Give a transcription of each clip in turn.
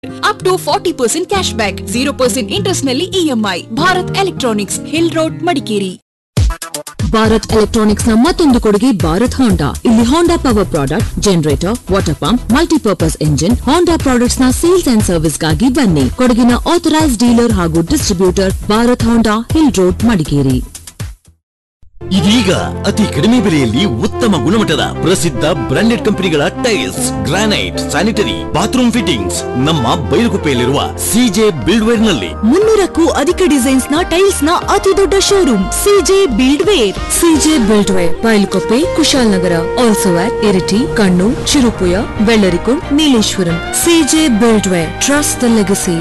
up to forty percent cash back zero percent interest ನಲ್ಲಿ EMI Bharat electronics hill road Madikeri Bharat electronics ನ ಮತ್ತೊಂದು ಕೊಡುಗೆ Bharat Honda ಇಲ್ಲಿ Honda power product generator water pump multipurpose engine Honda products ನ sales and service ಗಾಗಿ ಬನ್ನಿ ಕೊಡಗಿನ authorise dealer ಹಾಗೂ distributor Bharat Honda hill road Madikeri ಇದೀಗ ಅತಿ ಕಡಿಮೆ ಬೆಲೆಯಲ್ಲಿ ಉತ್ತಮ ಗುಣಮಟ್ಟದ ಪ್ರಸಿದ್ಧ ಬ್ರಾಂಡೆಡ್ ಕಂಪನಿಗಳ tiles granite sanitary bathroom fittings ನಮ್ಮ ಬೈಲುಗುಪ್ಪೆಯಲ್ಲಿರುವ ಸಿಜೆ ಬಿಲ್ಡ್ವೇರ್ ನಲ್ಲಿ ಮುನ್ನೂರಕ್ಕೂ ಅಧಿಕ ಡಿಸೈನ್ಸ್ ನ ಟೈಲ್ಸ್ ನ ಅತಿ ದೊಡ್ಡ showroom CJ build ware CJ build ware Bylakuppe Kushalnagar also at Iritty Kannur Cherupuzha Vellarikundu Nileshwaram CJ build ware trust the legacy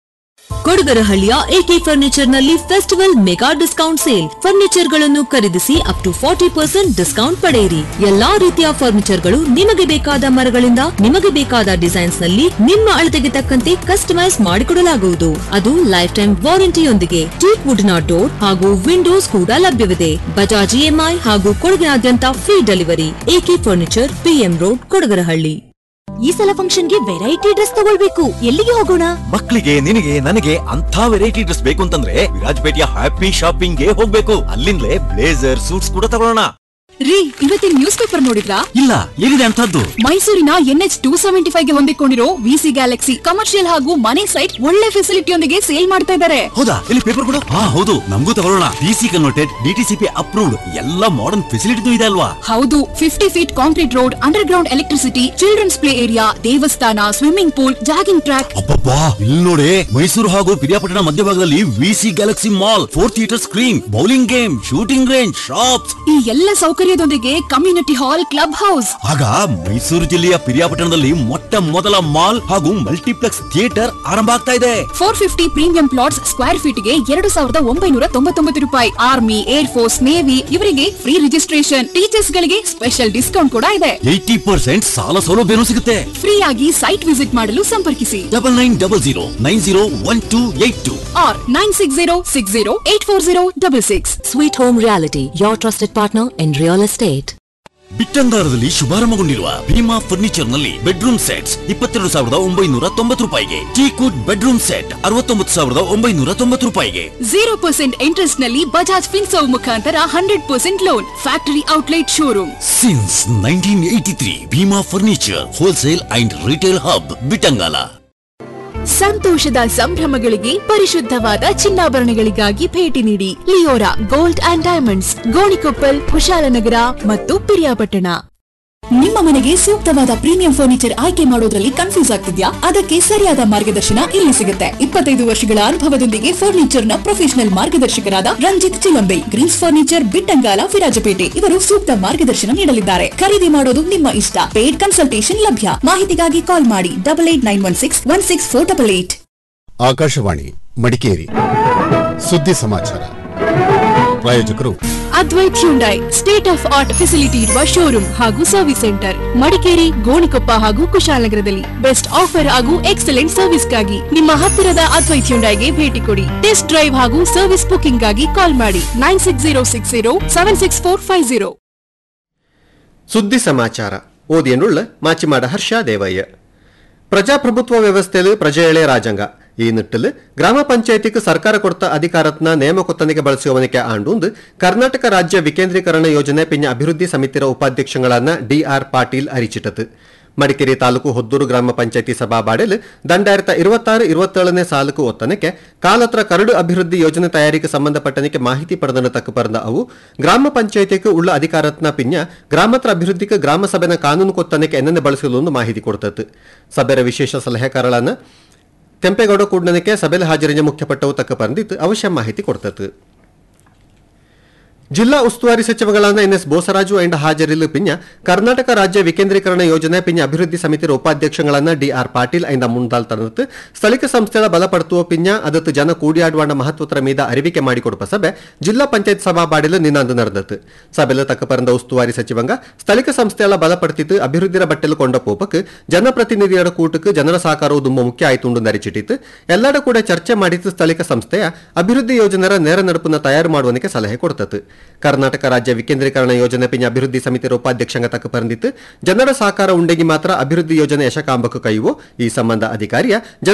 ಕೊಡಗರಹಳ್ಳಿಯ ಎಕೆ ಫರ್ನಿಚರ್ ನಲ್ಲಿ festival mega discount sale furniture ಗಳನ್ನು ಖರೀದಿಸಿ up to forty percent discount ಪಡೆಯಿರಿ ಎಲ್ಲಾ ರೀತಿಯ ಫರ್ನಿಚರ್ ಗಳು ನಿಮಗೆ ಬೇಕಾದ ಮರಗಳಿಂದ ನಿಮಗೆ ಬೇಕಾದ ಡಿಸೈನ್ಸ್ ನಲ್ಲಿ ನಿಮ್ಮ ಅಳತೆಗೆ ತಕ್ಕಂತೆ ಕಸ್ಟಮೈಸ್ ಮಾಡಿಕೊಡಲಾಗುವುದು ಅದು ಲೈಫ್ ಟೈಮ್ ವಾರಂಟಿಯೊಂದಿಗೆ ಟೀಕ್ ವುಡ್ ನ ಡೋರ್ ಹಾಗೂ ವಿಂಡೋಸ್ ಕೂಡ ಲಭ್ಯವಿದೆ ಬಜಾಜ್ ಇಎಂಐ ಹಾಗೂ ಕೊಡಗಿನಾದ್ಯಂತ free delivery AK furniture PM road Kodagarahalli ಈ ಸಲ ಫಂಕ್ಷನ್ಗೆ ವೆರೈಟಿ ಡ್ರೆಸ್ ತಗೊಳ್ಬೇಕು ಎಲ್ಲಿಗೆ ಹೋಗೋಣ ಮಕ್ಕಳಿಗೆ ನಿನಗೆ ನನಗೆ ಅಂತ ವೆರೈಟಿ ಡ್ರೆಸ್ ಬೇಕು ಅಂತಂದ್ರೆ ವಿರಾಜಪೇಟೆಯ ಹ್ಯಾಪಿ ಶಾಪಿಂಗ್ ಗೆ ಹೋಗ್ಬೇಕು ಅಲ್ಲಿಂದಲೇ ಬ್ಲೇಸರ್ ಸೂಟ್ಸ್ ಕೂಡ ತಗೊಳ್ಳೋಣ ರೀ ಇವತ್ತಿನ ನ್ಯೂಸ್ ಪೇಪರ್ ನೋಡಿದ್ರಾ ಇಲ್ಲ ಏನಿದೆ ಅಂತದ್ದು ಮೈಸೂರಿನ ಎನ್ಎಚ್ ಟೂ ಸೆವೆಂಟಿ ಫೈವ್ ಗೆ ಹೊಂದಿಕೊಂಡಿರೋ ವಿಸಿ ಗ್ಯಾಲಕ್ಸಿ ಕಮರ್ಷಿಯಲ್ ಹಾಗೂ ಮನೆ ಸೈಟ್ ಒಳ್ಳೆ ಫೆಸಿಲಿಟಿಯೊಂದಿಗೆ ಸೇಲ್ ಮಾಡ್ತಾ ಇದ್ದಾರೆ ಹೌದಾ ಇಲ್ಲಿ ಪೇಪರ್ ಕೂಡ ಹಾ ಹೌದು ನಮಗೂ ತಗೊಳ್ಳೋಣ ಡಿಸಿ ಕನ್ವರ್ಟೆಡ್ ಡಿಟಿಸಿಪಿ ಅಪ್ರೂವ್ಡ್ ಎಲ್ಲ ಮಾಡರ್ನ್ ಫೆಸಿಲಿಟಿ ಇದೆ ಅಲ್ವಾ ಹೌದು fifty feet concrete road underground electricity children's play area ದೇವಸ್ಥಾನ ಸ್ವಿಮ್ಮಿಂಗ್ ಪೂಲ್ ಜಾಗಿಂಗ್ ಟ್ರ್ಯಾಕ್ ಅಬ್ಬಬ್ಬಾ ಇಲ್ಲಿ ನೋಡಿ ಮೈಸೂರು ಹಾಗೂ ಪಿರಿಯಾಪಟ್ಟಣ ಮಧ್ಯಭಾಗದಲ್ಲಿ VC galaxy mall four theatre screen bowling game shooting range shops ಈ ಎಲ್ಲ ಸೌಕರ್ಯದೊಂದಿಗೆ ಕಮ್ಯುನಿಟಿ ಹಾಲ್ ಕ್ಲಬ್ ಹೌಸ್ ಆಗ ಮೈಸೂರು ಜಿಲ್ಲೆಯ ಪಿರಿಯಾಪಟ್ಟಣದಲ್ಲಿ ಮೊಟ್ಟ ಮೊದಲ ಮಾಲ್ ಹಾಗೂ ಮಲ್ಟಿಪ್ಲೆಕ್ಸ್ ಥಿಯೇಟರ್ ಆರಂಭ ಆಗ್ತಾ ಇದೆ four fifty premium plots square feet ಗೆ ಎರಡು ಸಾವಿರದ ಒಂಬೈನೂರ ತೊಂಬತ್ತೊಂಬತ್ತು ರೂಪಾಯಿ ಆರ್ಮಿ ಏರ್ ಫೋರ್ಸ್ ನೇವಿ ಇವರಿಗೆ ಫ್ರೀ ರಿಜಿಸ್ಟ್ರೇಷನ್ ಟೀಚರ್ಸ್ ಗಳಿಗೆ ಸ್ಪೆಷಲ್ ಡಿಸ್ಕೌಂಟ್ ಕೂಡ ಇದೆ ಏಯ್ಟಿ ಪರ್ಸೆಂಟ್ ಸಾಲ ಸೌಲಭ್ಯನೂ ಸಿಗುತ್ತೆ ಫ್ರೀ ಆಗಿ ಸೈಟ್ ವಿಸಿಟ್ ಮಾಡಲು ಸಂಪರ್ಕಿಸಿ double nine double zero nine zero one two eight two ಆರ್ nine six zero six zero eight four zero double six sweet home realty your trusted partner in real estate ಬಿಟ್ಟಂಗಾರದಲ್ಲಿ ಶುಭಾರಂಭಗೊಂಡಿರುವ Bhima furniture ನಲ್ಲಿ bedroom sets ಇಪ್ಪತ್ತೆರಡು ಸಾವಿರದ ಒಂಬೈನೂರ ತೊಂಬತ್ತು ರೂಪಾಯಿಗೆ ಟೀಕುಡ್ bedroom set ಅರವತ್ತೊಂಬತ್ತು ಸಾವಿರದ ಒಂಬೈನೂರ ತೊಂಬತ್ತು ರೂಪಾಯಿಗೆ ಜೀರೋ ಪರ್ಸೆಂಟ್ ಇಂಟ್ರೆಸ್ಟ್ ನಲ್ಲಿ ಬಜಾಜ್ ಫಿನ್ಸರ್ವ್ ಮುಖಾಂತರ hundred percent loan factory outlet showroom since nineteen eighty three Bhima furniture wholesale and retail hub Bittangala ಸಂತೋಷದ ಸಂಭ್ರಮಗಳಿಗೆ ಪರಿಶುದ್ಧವಾದ ಚಿನ್ನಾಭರಣಗಳಿಗಾಗಿ ಭೇಟಿ ನೀಡಿ Leora gold and diamonds Gonikoppal Kushalnagar ಮತ್ತು ಪಿರಿಯಾಪಟ್ಟಣ ನಿಮ್ಮ ಮನೆಗೆ ಸೂಕ್ತವಾದ ಪ್ರೀಮಿಯಂ ಫರ್ನಿಚರ್ ಆಯ್ಕೆ ಮಾಡೋದ್ರಲ್ಲಿ ಕನ್ಫ್ಯೂಸ್ ಆಗ್ತಿದ್ಯಾ ಅದಕ್ಕೆ ಸರಿಯಾದ ಮಾರ್ಗದರ್ಶನ ಇಲ್ಲಿ ಸಿಗುತ್ತೆ ಇಪ್ಪತ್ತೈದು ವರ್ಷಗಳ ಅನುಭವದೊಂದಿಗೆ ಫರ್ನಿಚರ್ ನ ಪ್ರೊಫೆಷನಲ್ ಮಾರ್ಗದರ್ಶಕರಾದ ರಂಜಿತ್ ಚಿಲಂಬೆ ಗ್ರೀನ್ಸ್ ಫರ್ನಿಚರ್ ಬಿಟ್ಟಂಗಾಲ ವಿರಾಜಪೇಟೆ ಇವರು ಸೂಕ್ತ ಮಾರ್ಗದರ್ಶನ ನೀಡಲಿದ್ದಾರೆ ಖರೀದಿ ಮಾಡೋದು ನಿಮ್ಮ ಇಷ್ಟ ಪೇಡ್ ಕನ್ಸಲ್ಟೇಷನ್ ಲಭ್ಯ ಮಾಹಿತಿಗಾಗಿ ಕಾಲ್ ಮಾಡಿ double eight nine one six one six four double eight Akashvani Madikeri ಸುದ್ದಿ ಸಮಾಚಾರ ಪ್ರಾಯೋಜಕರು Advait Hyundai state of art facility ಇರುವ ಶೋರೂಮ್ ಹಾಗೂ ಸರ್ವಿಸ್ ಸೆಂಟರ್ ಮಡಿಕೇರಿ ಗೋಣಿಕೊಪ್ಪ ಹಾಗೂ ಕುಶಾಲನಗರದಲ್ಲಿ ಬೆಸ್ಟ್ ಆಫರ್ ಹಾಗೂ ಎಕ್ಸಲೆಂಟ್ ಸರ್ವಿಸ್ಗಾಗಿ ನಿಮ್ಮ ಹತ್ತಿರದ ಅದ್ವೈತ್ ಹ್ಯುಂಡೈಗೆ ಭೇಟಿ ಕೊಡಿ ಟೆಸ್ಟ್ ಡ್ರೈವ್ ಹಾಗೂ ಸರ್ವಿಸ್ ಬುಕಿಂಗ್ ಗಾಗಿ ಕಾಲ್ ಮಾಡಿ nine six zero six zero seven six four five zero ಸುದ್ದಿ ಸಮಾಚಾರ ಓದಿಯನುಳ್ಳ ಮಾಚಿಮಾಡ ಹರ್ಷ ದೇವಯ್ಯ ಪ್ರಜಾಪ್ರಭುತ್ವ ವ್ಯವಸ್ಥೆಯಲ್ಲಿ ಪ್ರಜೆಯಳೆ ರಾಜಂಗ ಈ ನಿಟ್ಟಿല് ಗ್ರಾಮ ಪಂಚಾಯತಿಗೆ ಸರ್ಕಾರ ಕೊಡ್ತ ಅಧಿಕಾರತ್ನ ನೇಮ ಕೊತ್ತನಿಗೆ ಬಳಸುವವನಿಗೆ ಆಂಡುಂದು ಕರ್ನಾಟಕ ರಾಜ್ಯ ವಿಕೇಂದ್ರೀಕರಣ ಯೋಜನೆ ಪಿನ್ನ ಅಭಿವೃದ್ಧಿ ಸಮಿತಿರ ಉಪಾಧ್ಯಕ್ಷಗಳನ್ನ ಡಿಆರ್ ಪಾಟೀಲ್ ಅರಿಚಿಟತು ಮಡಿಕೇರಿ ತಾಲೂಕು ಹೊದ್ದೂರು ಗ್ರಾಮ ಪಂಚಾಯತಿ ಸಭಾಬಾಡೆಲ್ ದಂಡಾಯಿರತ ಇರುವತ್ತಾರು ಇರುವತ್ತೇಳನೇ ಸಾಲುಕು ಒತ್ತನಕ್ಕೆ ಕಾಲತ್ರ ಕರಡು ಅಭಿವೃದ್ಧಿ ಯೋಜನೆ ತಯಾರಿಗೆ ಸಂಬಂಧಪಟ್ಟನಿಗೆ ಮಾಹಿತಿ ಪಡೆದನು ತಕ್ಕ ಪರಂದ ಅವು ಗ್ರಾಮ ಪಂಚಾಯತಿಗೆ ಉಳ್ಳ ಅಧಿಕಾರತ್ನ ಪಿನ್ಯ ಗ್ರಾಮತ್ರ ಅಭಿವೃದ್ಧಿಗೆ ಗ್ರಾಮ ಸಭೆನ ಕಾನೂನು ಕೊತ್ತನಕ್ಕೆ ಎನ್ನೆನೆ ಬಳಸಲು ಒಂದು ಮಾಹಿತಿ ಕೊಡ್ತತ್ತು ಸಭೆಯ ವಿಶೇಷ ಸಲಹೆಗಾರಳನ್ನ ಕೆಂಪೇಗೌಡ ಕೂಡ್ನನಕ್ಕೆ ಸಭೆಯಲ್ಲಿ ಹಾಜರಿನ ಮುಖ್ಯಪಟ್ಟವು ತಕ್ಕ ಪರಂದಿತ್ತು ಅವಶ್ಯ ಮಾಹಿತಿ ಕೊಡ್ತತ್ತು ಜಿಲ್ಲಾ ಉಸ್ತುವಾರಿ ಸಚಿವಗಳಾದ ಎನ್ಎಸ್ ಬೋಸರಾಜು ಅಂಡ್ ಹಾಜರಿಲು ಪಿನ್ಯ ಕರ್ನಾಟಕ ರಾಜ್ಯ ವಿಕೇಂದ್ರೀಕರಣ ಯೋಜನೆ ಪಿನ್ಯ ಅಭಿವೃದ್ಧಿ ಸಮಿತಿಯ ಉಪಾಧ್ಯಕ್ಷಗಳನ್ನ ಡಿಆರ್ ಪಾಟೀಲ್ ಐಂದ ಮುಂದಾಲ್ ತನತ್ ಸ್ಥಳೀಕ ಸಂಸ್ಥೆಗಳ ಬಲಪಡುತ್ತುವ ಪಿನ್ಯ ಅದತ್ತು ಜನ ಕೂಡಿಯಾಡುವಾಂಡ ಮಹತ್ವತರ ಮೀದ ಅರಿವಿಕೆ ಮಾಡಿಕೊಡುವ ಸಭೆ ಜಿಲ್ಲಾ ಪಂಚಾಯತ್ ಸಭಾ ಬಾಡಿಲು ನಿನ್ನಂದು ನಡೆದತ್ತು ಸಭೆಲು ತಕ್ಕ ಪರಂದ ಉಸ್ತುವಾರಿ ಸಚಿವಂಗ ಸ್ಥಳೀಕ ಸಂಸ್ಥೆಗಳ ಬಲಪಡುತ್ತಿದ್ದು ಅಭಿವೃದ್ಧಿರ ಬಟ್ಟೆಲು ಕೊಂಡ ಪೋಪಕ್ ಜನಪ್ರತಿನಿಧಿಯರ ಕೂಟಕ್ಕೆ ಜನರ ಸಹಕಾರವು ತುಂಬ ಮುಖ್ಯ ಆಯ್ತುಂಡು ನರಿಚಿಟ್ಟಿತ್ತು ಎಲ್ಲರ ಕೂಡ ಚರ್ಚೆ ಮಾಡಿದ್ದು ಸ್ಥಳೀಕ ಸಂಸ್ಥೆಯ ಅಭಿವೃದ್ಧಿ ಯೋಜನೆರ ನೇರ ನಡುಪನ್ನ ತಯಾರು ಮಾಡುವನಿಗೆ ಸಲಹೆ ಕೊಡ್ತತ್ತು ಕರ್ನಾಟಕ ರಾಜ್ಯ ವಿಕೇಂದ್ರೀಕರಣ ಯೋಜನೆ ಪಿನ ಅಭಿವೃದ್ಧಿ ಸಮಿತಿ ಉಪಾಧ್ಯಕ್ಷಂಗ ತಕ್ಕ ಪರಂದಿತ್ತು ಜನರ ಸಹಕಾರ ಉಂಡೆಗಿ ಮಾತ್ರ ಅಭಿವೃದ್ಧಿ ಯೋಜನೆ ಯಶಕಾಂಬಕ್ಕೆ ಕೈವು ಈ ಸಂಬಂಧ ಅಧಿಕಾರಿಯ